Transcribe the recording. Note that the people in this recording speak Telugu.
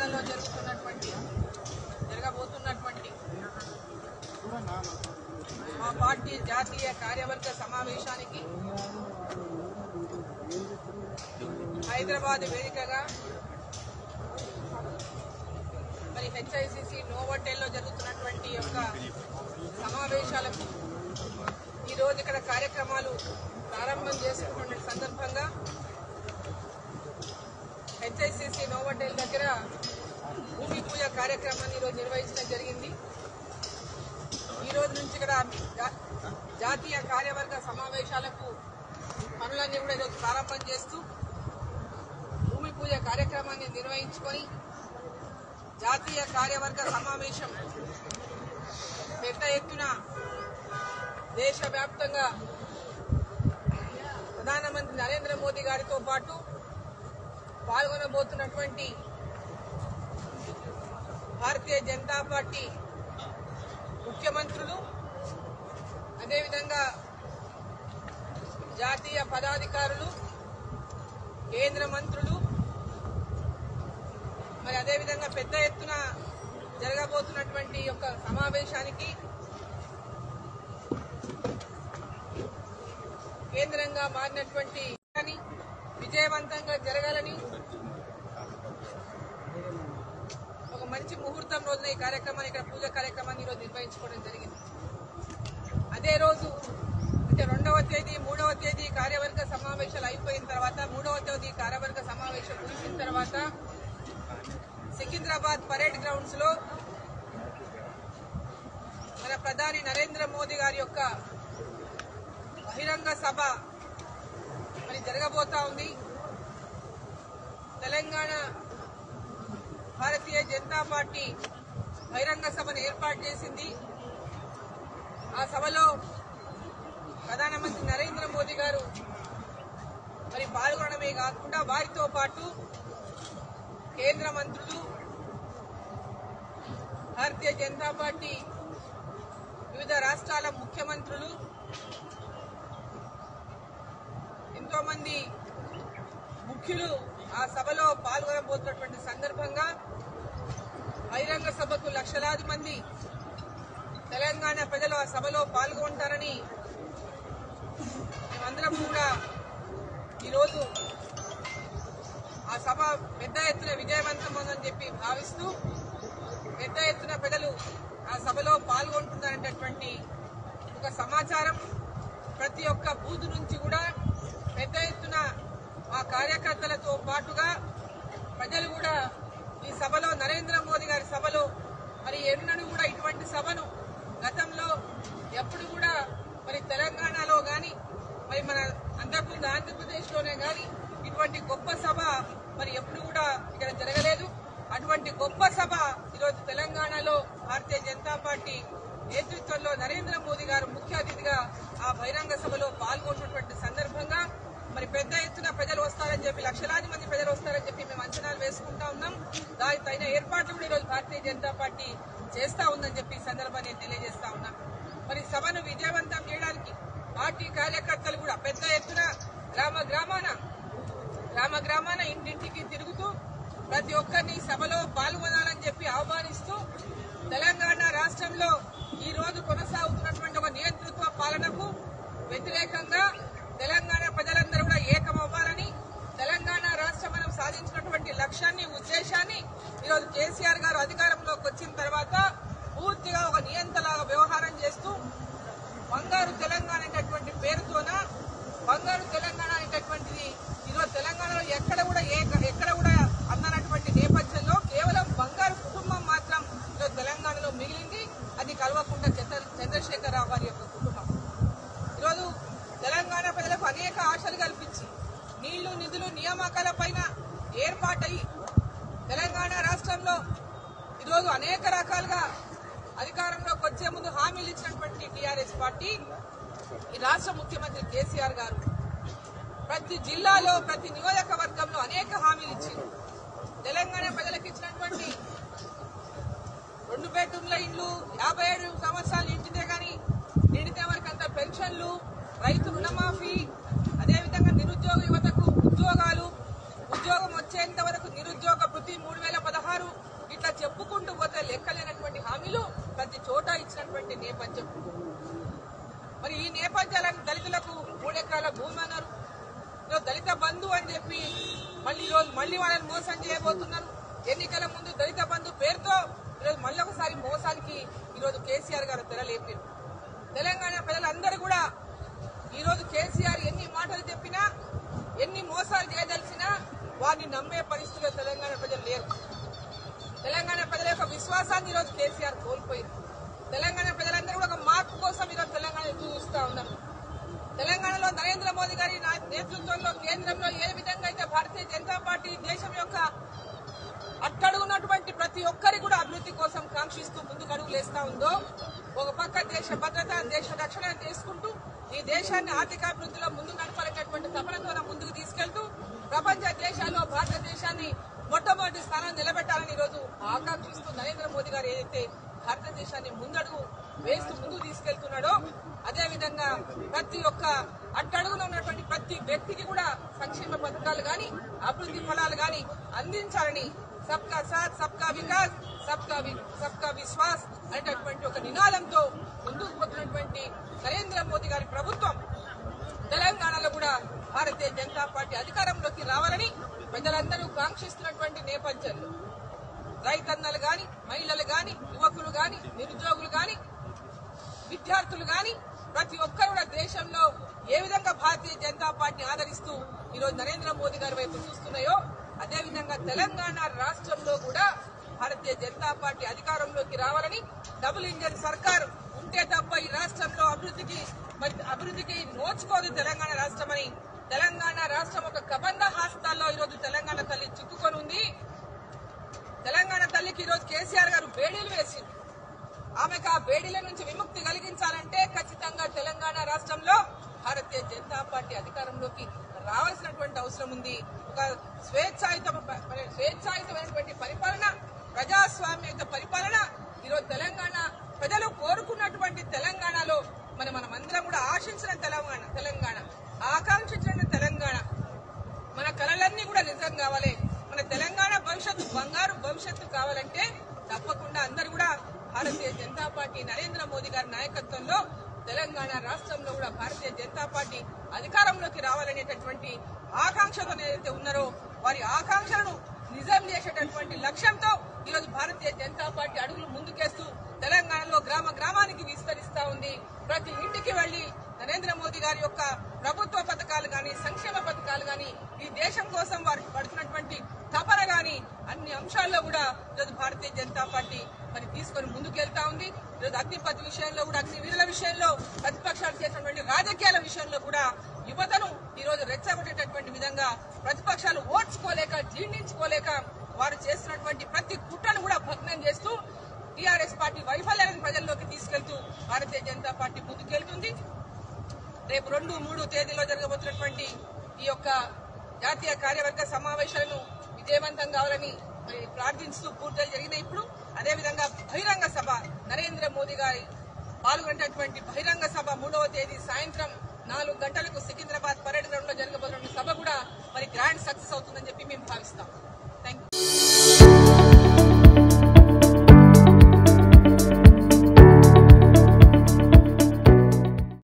తెలంగాణలో జరుగుతున్నటువంటి జరగబోతున్నటువంటి మా పార్టీ జాతీయ కార్యవర్గ సమావేశానికి హైదరాబాద్ వేదికగా మరి హెచ్ఐసిసి నోవోటెల్లో జరుగుతున్నటువంటి యొక్క సమావేశాలకు ఈరోజు ఇక్కడ కార్యక్రమాలు ప్రారంభం చేసుకున్న సందర్భంగా హెచ్ఐసిసి నోవోటెల్ దగ్గర భూమి పూజ కార్యక్రమాన్ని ఈరోజు నిర్వహించడం జరిగింది ఈ రోజు నుంచి ఇక్కడ జా- జాతీయ కార్యవర్గ సమావేశాలకు పనులన్నీ కూడా ఈరోజు ప్రారంభం చేస్తూ భూమి పూజ కార్యక్రమాన్ని నిర్వహించుకొని జాతీయ కార్యవర్గ సమావేశం పెద్ద ఎత్తున దేశవ్యాప్తంగా ప్రధానమంత్రి నరేంద్ర మోదీ గారితో పాటు పాల్గొనబోతున్నటువంటి భారతీయ జనతా పార్టీ ముఖ్యమంత్రులు అదేవిధంగా జాతీయ పదాధికారులు కేంద్ర మంత్రులు మరి అదేవిధంగా పెద్ద ఎత్తున జరగబోతున్నటువంటి యొక్క సమావేశానికి కేంద్రంగా మారినటువంటి అని విజయవంతంగా జరగాలని ఒక మంచి ముహూర్తం రోజున ఈ కార్యక్రమాన్ని ఇక్కడ పూజ కార్యక్రమాన్ని ఈరోజు నిర్వహించుకోవడం జరిగింది అదే రోజు అంటే రెండవ తేదీ మూడవ తేదీ కార్యవర్గ సమావేశాలు అయిపోయిన తర్వాత మూడవ తేదీ కార్యవర్గ సమావేశం ముగిసిన తర్వాత సికింద్రాబాద్ పరేడ్ గ్రౌండ్స్ లో మన ప్రధాని నరేంద్ర మోదీ గారి యొక్క బహిరంగ సభ మరి జరగబోతా ఉంది తెలంగాణ భారతీయ జనతా పార్టీ బహిరంగ సభను ఏర్పాటు చేసింది ఆ సభలో ప్రధానమంత్రి నరేంద్ర మోదీ గారు మరి పాల్గొనడమే కాకుండా వారితో పాటు కేంద్ర మంత్రులు భారతీయ జనతా పార్టీ వివిధ రాష్ట్రాల ముఖ్యమంత్రులు ఎంతో మంది ముఖ్యులు ఆ సభలో పాల్గొనబోతున్నటువంటి సందర్భంగా బహిరంగ సభకు లక్షలాది మంది తెలంగాణ ప్రజలు ఆ సభలో పాల్గొంటారని మేమందరం కూడా ఈరోజు ఆ సభ పెద్ద ఎత్తున విజయవంతమని చెప్పి భావిస్తూ పెద్ద ఎత్తున ప్రజలు ఆ సభలో పాల్గొంటున్నారనేటటువంటి ఒక సమాచారం ప్రతి ఒక్క బూత్ నుంచి కూడా పెద్ద ఎత్తున మా కార్యకర్తలతో పాటుగా ప్రజలు కూడా ఈ సభలో నరేంద్ర మోదీ గారి సభలో మరి ఎన్నడూ కూడా ఇటువంటి సభను గతంలో ఎప్పుడు కూడా మరి తెలంగాణలో గాని మరి మన అంతకుముందు ఆంధ్రప్రదేశ్లోనే గాని ఇటువంటి గొప్ప సభ మరి ఎప్పుడు కూడా ఇక్కడ జరగలేదు అటువంటి గొప్ప సభ ఈరోజు తెలంగాణలో భారతీయ జనతా పార్టీ నేతృత్వంలో నరేంద్ర మోదీ గారు ముఖ్య అతిథిగా ఆ బహిరంగ సభలో పాల్గొన్నటువంటి సందర్భంగా మరి పెద్ద ఎత్తున ప్రజలు వస్తారని చెప్పి లక్షలాది మంది ప్రజలు వస్తారని చెప్పి మేము అంచనాలు వేసుకుంటా ఉన్నాం దానికి తగిన ఏర్పాట్లు కూడా ఈరోజు భారతీయ జనతా పార్టీ చేస్తా ఉందని చెప్పి ఈ సందర్భాన్ని నేను తెలియజేస్తా ఉన్నా మరి సభను విజయవంతం చేయడానికి పార్టీ కార్యకర్తలు కూడా పెద్ద ఎత్తున గ్రామ గ్రామాన గ్రామ గ్రామాన ఇంటింటికి తిరుగుతూ ప్రతి ఒక్కరిని సభలో పాల్గొనాలని చెప్పి ఆహ్వానిస్తూ తెలంగాణ రాష్ట్రంలో ఈ రోజు కొనసాగుతున్నటువంటి ఒక నియంతృత్వ పాలనకు వ్యతిరేకంగా తెలంగాణ ప్రజలందరూ కూడా ఏకమవ్వాలని తెలంగాణ రాష్ట్రం మనం సాధించినటువంటి లక్ష్యాన్ని ఉద్దేశాన్ని ఈరోజు కేసీఆర్ గారు అధికారంలోకి వచ్చిన తర్వాత పూర్తిగా ఒక నియంతలాగా వ్యవహారం చేస్తూ బంగారు తెలంగాణ అనేటటువంటి పేరుతోన బంగారు తెలంగాణ అనేటటువంటిది ఈరోజు తెలంగాణలో ఎక్కడ కూడా ఏ ఎక్కడ కూడా అందనటువంటి నేపథ్యంలో కేవలం బంగారు కుటుంబం మాత్రం ఈరోజు తెలంగాణలో మిగిలింది అది కల్వకుంట్ల చంద్ర చంద్రశేఖరరావు గారి యొక్క కుటుంబం ఈరోజు తెలంగాణ ప్రజలకు అనేక ఆశలు కల్పించి నీళ్లు నిధులు నియామకాల పైన ఏర్పాటయి తెలంగాణ రాష్ట్రంలో ఈరోజు అనేక రకాలుగా అధికారంలోకి వచ్చే ముందు హామీలు ఇచ్చినటువంటి టీఆర్ఎస్ పార్టీ ఈ రాష్ట్ర ముఖ్యమంత్రి కేసీఆర్ గారు ప్రతి జిల్లాలో ప్రతి నియోజకవర్గంలో అనేక హామీలు ఇచ్చింది తెలంగాణ ప్రజలకు ఇచ్చినటువంటి రెండు బెడ్రూమ్ల ఇండ్లు యాభై ఏడు సంవత్సరాలు నిండితే గాని నిండితే వరకు అంత పెన్షన్లు రైతు రుణమాఫీ అదేవిధంగా నిరుద్యోగ యువతకు ఉద్యోగాలు ఉద్యోగం వచ్చేంత వరకు నిరుద్యోగ వృత్తి మూడు వేల పదహారు లేరు తెలంగాణ ప్రజల యొక్క విశ్వాసాన్ని ఈరోజు కేసీఆర్ కోల్పోయింది తెలంగాణ ప్రజలందరూ కూడా ఒక మార్పు కోసం ఈరోజు తెలంగాణ ఎదురు చూస్తా ఉన్నారు తెలంగాణలో నరేంద్ర మోదీ గారి నా- నేతృత్వంలో కేంద్రంలో ఏ విధంగా అయితే భారతీయ జనతా పార్టీ దేశం యొక్క అట్టడుగున్నటువంటి ప్రతి ఒక్కరి కూడా అభివృద్ధి కోసం కాంక్షిస్తూ ముందుకు అడుగులేస్తా ఉందో ఒక పక్క దేశ భద్రత దేశ రక్షణ చేసుకుంటూ ఈ దేశాన్ని ఆర్థికాభివృద్ధిలో ముందు నడపాలనేటువంటి తపనతో ముందుకు తీసుకెళ్తూ ప్రపంచ దేశాల్లో భారతదేశాన్ని మొట్టమొదటి స్థానం నిలబెట్టాలని ఈరోజు ఆకాంక్షిస్తూ నరేంద్ర మోదీ గారు ఏదైతే భారతదేశాన్ని ముందడుగు వేస్తూ ముందుకు తీసుకెళ్తున్నాడో అదే విధంగా ప్రతి ఒక్క అట్టడుగున ఉన్నటువంటి ప్రతి వ్యక్తికి కూడా సంక్షేమ పథకాలు గాని అభివృద్ధి ఫలాలు గాని అందించాలని సబ్కా సాత్ సబ్కా వికాస్ సబ్కా వి- సబ్కా విశ్వాస్ అనేటటువంటి ఒక నినాదంతో ముందుకు పోతున్నటువంటి నరేంద్ర మోదీ గారి ప్రభుత్వం తెలంగాణలో కూడా భారతీయ జనతా పార్టీ అధికారంలోకి రావాలని ప్రజలందరూ కాంక్షిస్తున్నటువంటి నేపథ్యంలో రైతన్నలు గాని మహిళలు గాని యువకులు గాని నిరుద్యోగులు గాని విద్యార్థులు గాని ప్రతి ఒక్కరు కూడా దేశంలో ఏ విధంగా భారతీయ జనతా పార్టీని ఆదరిస్తూ ఈరోజు నరేంద్ర మోదీ గారి వైపు చూస్తున్నాయో అదే విధంగా తెలంగాణ రాష్ట్రంలో కూడా భారతీయ జనతా పార్టీ అధికారంలోకి రావాలని డబుల్ ఇంజన్ సర్కార్ ఉంటే తప్ప ఈ రాష్ట్రంలో అభివృద్ధికి మరి అభివృద్ధికి నోచుకోదు తెలంగాణ రాష్ట్రం అని తెలంగాణ రాష్ట్రం ఒక కబంధ హాస్తాల్లో ఈరోజు తెలంగాణ తల్లి చిక్కుకొని ఉంది తెలంగాణ తల్లికి ఈరోజు కేసీఆర్ గారు బేడీలు వేసింది ఆమెకు ఆ బేడీల నుంచి విముక్తి కలిగించాలంటే ఖచ్చితంగా తెలంగాణ రాష్ట్రంలో భారతీయ జనతా పార్టీ అధికారంలోకి రావాల్సినటువంటి అవసరం ఉంది ఒక స్వేచ్ఛాయుత స్వేచ్ఛాయుతమైనటువంటి పరిపాలన ప్రజాస్వామ్యయుత పరిపాలన ఈరోజు తెలంగాణ ప్రజలు కోరుకున్నటువంటి తెలంగాణలో మరి మనం అందరం కూడా ఆశించిన తెలంగాణ తెలంగాణ ఆకాంక్షించిన తెలంగాణ మన కళలన్నీ కూడా నిజం కావాలి మన తెలంగాణ భవిష్యత్తు బంగారు భవిష్యత్తు కావాలంటే తప్పకుండా అందరూ కూడా భారతీయ జనతా పార్టీ నరేంద్ర మోదీ గారి నాయకత్వంలో తెలంగాణ రాష్ట్రంలో కూడా భారతీయ జనతా పార్టీ అధికారంలోకి రావాలనేటటువంటి ఆకాంక్షతో ఏదైతే ఉన్నారో వారి ఆకాంక్షలను నిజం చేసేటటువంటి లక్ష్యంతో ఈరోజు భారతీయ జనతా పార్టీ అడుగులు ముందుకేస్తూ తెలంగాణలో గ్రామ గ్రామానికి విస్తరిస్తా ఉంది ప్రతి ఇంటికి వెళ్లి నరేంద్ర మోదీ గారి యొక్క ప్రభుత్వ పథకాలు గాని సంక్షేమ పథకాలు గాని ఈ దేశం కోసం వారు పడుతున్నటువంటి తపన గాని అన్ని అంశాల్లో కూడా ఈరోజు భారతీయ జనతా పార్టీ మరి తీసుకొని ముందుకెళ్తా ఉంది ఈరోజు అగ్నిపథ్ విషయంలో కూడా అగ్ని వీరుల విషయంలో ప్రతిపక్షాలు చేసినటువంటి రాజకీయాల విషయంలో కూడా యువతను ఈ రోజు రెచ్చగొట్టేటటువంటి విధంగా ప్రతిపక్షాలు ఓర్చుకోలేక జీర్ణించుకోలేక వారు చేస్తున్నటువంటి ప్రతి కుట్రను కూడా భగ్నం చేస్తూ టీఆర్ఎస్ పార్టీ వైఫల్యాలను ప్రజల్లోకి తీసుకెళ్తూ భారతీయ జనతా పార్టీ ముందుకెళ్తుంది రేపు రెండు మూడు తేదీలో జరగబోతున్నటువంటి ఈ యొక్క జాతీయ కార్యవర్గ సమావేశాలను విజయవంతం కావాలని మరి ప్రార్థిస్తూ పూర్తయి జరిగినాయి ఇప్పుడు అదేవిధంగా బహిరంగ సభ నరేంద్ర మోదీ గారి పాల్గొనేటటువంటి బహిరంగ సభ మూడవ తేదీ సాయంత్రం నాలుగు గంటలకు సికింద్రాబాద్ పరేడ్ గ్రౌండ్ లో జరగబోతున్న సభ కూడా మరి గ్రాండ్ సక్సెస్ అవుతుందని చెప్పి మేము భావిస్తాం